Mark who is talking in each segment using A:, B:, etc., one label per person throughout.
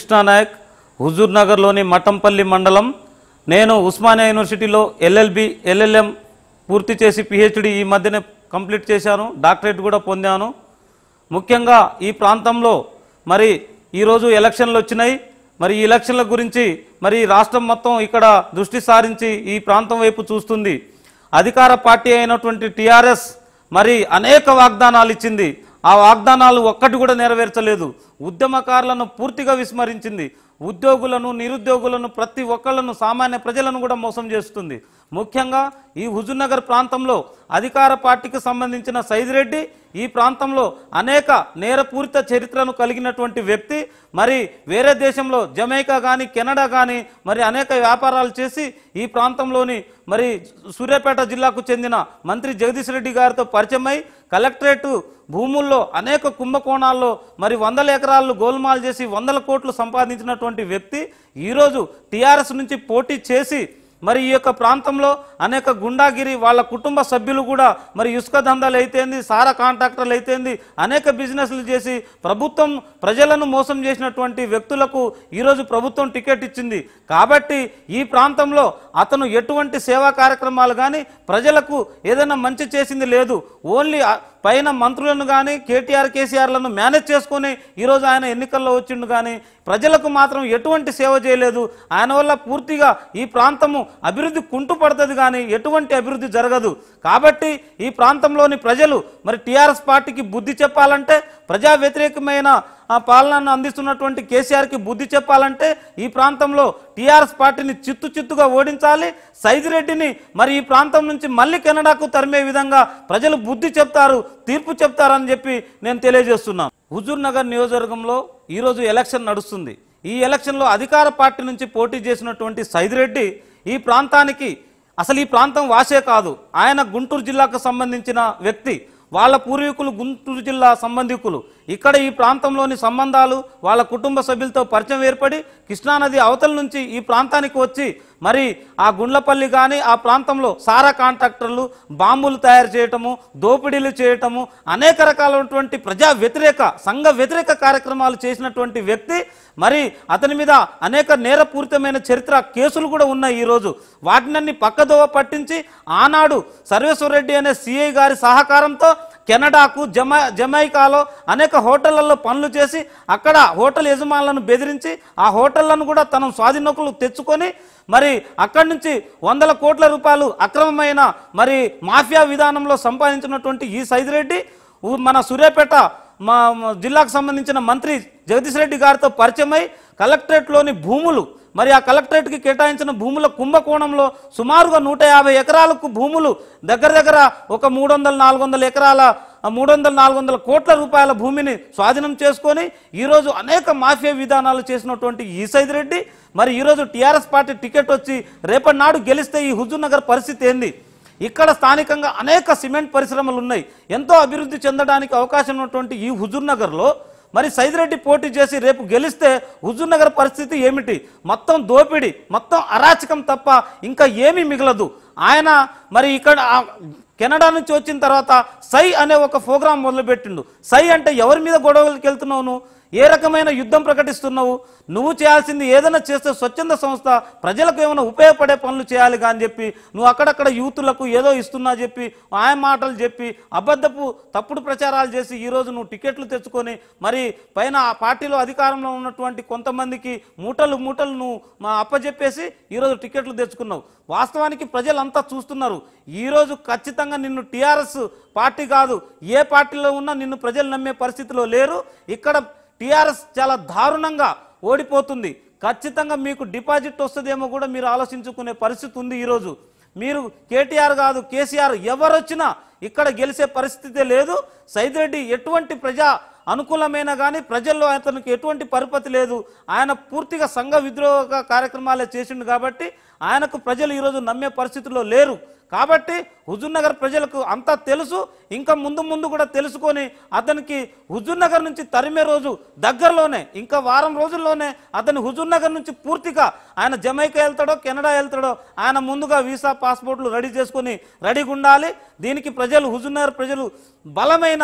A: కృష్ణానాయక్ హుజూర్ నగర్లోని మఠంపల్లి మండలం నేను ఉస్మానియా యూనివర్సిటీలో ఎల్ఎల్బి ఎల్ఎల్ఎం పూర్తి చేసి పిహెచ్డి ఈ మధ్యనే కంప్లీట్ చేశాను డాక్టరేట్ కూడా పొందాను ముఖ్యంగా ఈ ప్రాంతంలో మరి ఈరోజు ఎలక్షన్లు వచ్చినాయి మరి ఈ ఎలక్షన్ల గురించి మరి రాష్ట్రం మొత్తం ఇక్కడ దృష్టి సారించి ఈ ప్రాంతం వైపు చూస్తుంది అధికార పార్టీ అయినటువంటి టీఆర్ఎస్ మరి అనేక వాగ్దానాలు ఇచ్చింది ఆ వాగ్దానాలు ఒక్కటి కూడా నెరవేర్చలేదు ఉద్యమకారులను పూర్తిగా విస్మరించింది ఉద్యోగులను నిరుద్యోగులను ప్రతి ఒక్కళ్ళను సామాన్య ప్రజలను కూడా మోసం చేస్తుంది ముఖ్యంగా ఈ హుజూర్నగర్ ప్రాంతంలో అధికార పార్టీకి సంబంధించిన సైదిరెడ్డి ఈ ప్రాంతంలో అనేక నేరపూరిత చరిత్రను కలిగినటువంటి వ్యక్తి మరి వేరే దేశంలో జమైకా కానీ కెనడా కానీ మరి అనేక వ్యాపారాలు చేసి ఈ ప్రాంతంలోని మరి సూర్యాపేట జిల్లాకు చెందిన మంత్రి జగదీష్ రెడ్డి గారితో పరిచయమై కలెక్టరేట్ భూముల్లో అనేక కుంభకోణాల్లో మరి వందల ఎకరాలు గోల్మాల్ చేసి వందల కోట్లు సంపాదించినటువంటి వ్యక్తి ఈరోజు టీఆర్ఎస్ నుంచి పోటీ చేసి మరి ఈ యొక్క ప్రాంతంలో అనేక గుండాగిరి వాళ్ళ కుటుంబ సభ్యులు కూడా మరి ఇసుక దందాలు అయితేంది సారా కాంట్రాక్టర్లు అయితేంది అనేక బిజినెస్లు చేసి ప్రభుత్వం ప్రజలను మోసం చేసినటువంటి వ్యక్తులకు ఈరోజు ప్రభుత్వం టికెట్ ఇచ్చింది కాబట్టి ఈ ప్రాంతంలో అతను ఎటువంటి సేవా కార్యక్రమాలు కానీ ప్రజలకు ఏదైనా మంచి చేసింది లేదు ఓన్లీ ఆ పైన మంత్రులను కానీ కేటీఆర్ కేసీఆర్లను మేనేజ్ చేసుకొని ఈరోజు ఆయన ఎన్నికల్లో వచ్చిండు కానీ ప్రజలకు మాత్రం ఎటువంటి సేవ చేయలేదు ఆయన వల్ల పూర్తిగా ఈ ప్రాంతము అభివృద్ధి కుంటుపడుతుంది కానీ ఎటువంటి అభివృద్ధి జరగదు కాబట్టి ఈ ప్రాంతంలోని ప్రజలు మరి టీఆర్ఎస్ పార్టీకి బుద్ధి చెప్పాలంటే ప్రజా వ్యతిరేకమైన ఆ పాలనను అందిస్తున్నటువంటి కేసీఆర్కి బుద్ధి చెప్పాలంటే ఈ ప్రాంతంలో టీఆర్ఎస్ పార్టీని చిత్తు చిత్తుగా ఓడించాలి సైదిరెడ్డిని మరి ఈ ప్రాంతం నుంచి మళ్ళీ కెనడాకు తరిమే విధంగా ప్రజలు బుద్ధి చెప్తారు తీర్పు చెప్తారని చెప్పి నేను తెలియజేస్తున్నాను హుజూర్ నగర్ నియోజకవర్గంలో ఈరోజు ఎలక్షన్ నడుస్తుంది ఈ ఎలక్షన్లో అధికార పార్టీ నుంచి పోటీ చేసినటువంటి సైదిరెడ్డి ఈ ప్రాంతానికి అసలు ఈ ప్రాంతం వాసే కాదు ఆయన గుంటూరు జిల్లాకు సంబంధించిన వ్యక్తి వాళ్ళ పూర్వీకులు గుంటూరు జిల్లా సంబంధికులు ఇక్కడ ఈ ప్రాంతంలోని సంబంధాలు వాళ్ళ కుటుంబ సభ్యులతో పరిచయం ఏర్పడి కృష్ణానది అవతల నుంచి ఈ ప్రాంతానికి వచ్చి మరి ఆ గుండ్లపల్లి కానీ ఆ ప్రాంతంలో సారా కాంట్రాక్టర్లు బాంబులు తయారు చేయటము దోపిడీలు చేయటము అనేక రకాలైనటువంటి ప్రజా వ్యతిరేక సంఘ వ్యతిరేక కార్యక్రమాలు చేసినటువంటి వ్యక్తి మరి అతని మీద అనేక నేరపూరితమైన చరిత్ర కేసులు కూడా ఉన్నాయి ఈరోజు వాటినన్ని పక్కదోవ పట్టించి ఆనాడు సర్వేశ్వర రెడ్డి అనే సిఐ గారి సహకారంతో కెనడాకు జమా జమైకాలో అనేక హోటళ్లలో పనులు చేసి అక్కడ హోటల్ యజమానులను బెదిరించి ఆ హోటళ్లను కూడా తన స్వాధీనకులు తెచ్చుకొని మరి అక్కడి నుంచి వందల కోట్ల రూపాయలు అక్రమమైన మరి మాఫియా విధానంలో సంపాదించినటువంటి ఈ సైదిరెడ్డి ఊ- మన సూర్యాపేట మా మా జిల్లాకు సంబంధించిన మంత్రి జగదీష్ రెడ్డి గారితో పరిచయమై కలెక్టరేట్లోని భూములు మరి ఆ కలెక్టరేట్కి కేటాయించిన భూముల కుంభకోణంలో సుమారుగా నూట యాభై ఎకరాలకు భూములు దగ్గర దగ్గర ఒక మూడు వందల నాలుగు వందల ఎకరాల మూడు వందల నాలుగు వందల కోట్ల రూపాయల భూమిని స్వాధీనం చేసుకొని ఈరోజు అనేక మాఫియా విధానాలు చేసినటువంటి ఈ సైద్ రెడ్డి మరి ఈరోజు టీఆర్ఎస్ పార్టీ టికెట్ వచ్చి రేపటి నాడు గెలిస్తే ఈ హుజూర్ నగర్ పరిస్థితి ఏంది ఇక్కడ స్థానికంగా అనేక సిమెంట్ పరిశ్రమలు ఉన్నాయి ఎంతో అభివృద్ధి చెందడానికి అవకాశం ఉన్నటువంటి ఈ హుజూర్ నగర్లో మరి సైదిరెడ్డి పోటీ చేసి రేపు గెలిస్తే హుజూర్ నగర్ పరిస్థితి ఏమిటి మొత్తం దోపిడీ మొత్తం అరాచకం తప్ప ఇంకా ఏమీ మిగలదు ఆయన మరి ఇక్కడ ఆ కెనడా నుంచి వచ్చిన తర్వాత సై అనే ఒక ప్రోగ్రాం మొదలుపెట్టిండు సై అంటే ఎవరి మీద గొడవలకు వెళ్తున్నావు నువ్వు ఏ రకమైన యుద్ధం ప్రకటిస్తున్నావు నువ్వు చేయాల్సింది ఏదైనా చేస్తే స్వచ్ఛంద సంస్థ ప్రజలకు ఏమైనా ఉపయోగపడే పనులు చేయాలి కానీ చెప్పి నువ్వు అక్కడక్కడ యూతులకు ఏదో ఇస్తున్నా చెప్పి ఆయన మాటలు చెప్పి అబద్ధపు తప్పుడు ప్రచారాలు చేసి ఈరోజు నువ్వు టికెట్లు తెచ్చుకొని మరి పైన ఆ పార్టీలో అధికారంలో ఉన్నటువంటి కొంతమందికి మూటలు మూటలు నువ్వు మా అప్పచెప్పేసి ఈరోజు టికెట్లు తెచ్చుకున్నావు వాస్తవానికి ప్రజలంతా చూస్తున్నారు ఈరోజు ఖచ్చితంగా నిన్ను టీఆర్ఎస్ పార్టీ కాదు ఏ పార్టీలో ఉన్నా నిన్ను ప్రజలు నమ్మే పరిస్థితిలో లేరు ఇక్కడ టీఆర్ఎస్ చాలా దారుణంగా ఓడిపోతుంది ఖచ్చితంగా మీకు డిపాజిట్ వస్తుందేమో కూడా మీరు ఆలోచించుకునే పరిస్థితి ఉంది ఈరోజు మీరు కేటీఆర్ కాదు కేసీఆర్ ఎవరొచ్చినా ఇక్కడ గెలిచే పరిస్థితే లేదు సైదిరెడ్డి ఎటువంటి ప్రజా అనుకూలమైన కానీ ప్రజల్లో అతనికి ఎటువంటి పరిపతి లేదు ఆయన పూర్తిగా సంఘ విద్రోహ కార్యక్రమాలే చేసిండు కాబట్టి ఆయనకు ప్రజలు ఈరోజు నమ్మే పరిస్థితిలో లేరు కాబట్టి హుజూర్నగర్ ప్రజలకు అంతా తెలుసు ఇంకా ముందు ముందు కూడా తెలుసుకొని అతనికి హుజూర్నగర్ నుంచి తరిమే రోజు దగ్గరలోనే ఇంకా వారం రోజుల్లోనే అతని హుజూర్నగర్ నుంచి పూర్తిగా ఆయన జమైకా వెళ్తాడో కెనడా వెళ్తాడో ఆయన ముందుగా వీసా పాస్పోర్ట్లు రెడీ చేసుకొని రెడీగా ఉండాలి దీనికి ప్రజలు హుజూర్నగర్ ప్రజలు బలమైన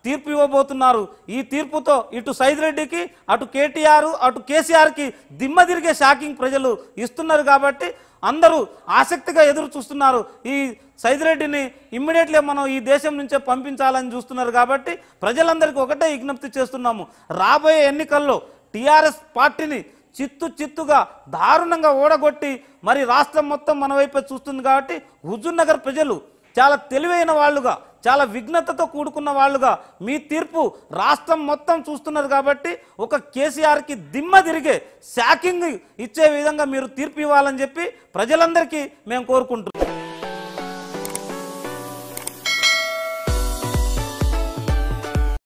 A: తీర్పు ఇవ్వబోతున్నారు ఈ తీర్పుతో ఇటు సైదిరెడ్డికి అటు కేటీఆర్ అటు కేసీఆర్కి దిమ్మ తిరిగే షాకింగ్ ప్రజలు ఇస్తున్నారు కాబట్టి అందరూ ఆసక్తిగా ఎదురు చూస్తున్నారు ఈ సైదిరెడ్డిని ఇమ్మీడియట్లీ మనం ఈ దేశం నుంచే పంపించాలని చూస్తున్నారు కాబట్టి ప్రజలందరికీ ఒకటే విజ్ఞప్తి చేస్తున్నాము రాబోయే ఎన్నికల్లో టీఆర్ఎస్ పార్టీని చిత్తు చిత్తుగా దారుణంగా ఓడగొట్టి మరి రాష్ట్రం మొత్తం మన వైపే చూస్తుంది కాబట్టి హుజూర్ నగర్ ప్రజలు చాలా తెలివైన వాళ్ళుగా చాలా విఘ్నతతో కూడుకున్న వాళ్ళుగా మీ తీర్పు రాష్ట్రం మొత్తం చూస్తున్నారు కాబట్టి ఒక కేసీఆర్కి దిమ్మ తిరిగే శాకింగ్ ఇచ్చే విధంగా మీరు తీర్పు ఇవ్వాలని చెప్పి ప్రజలందరికీ మేము కోరుకుంటున్నాం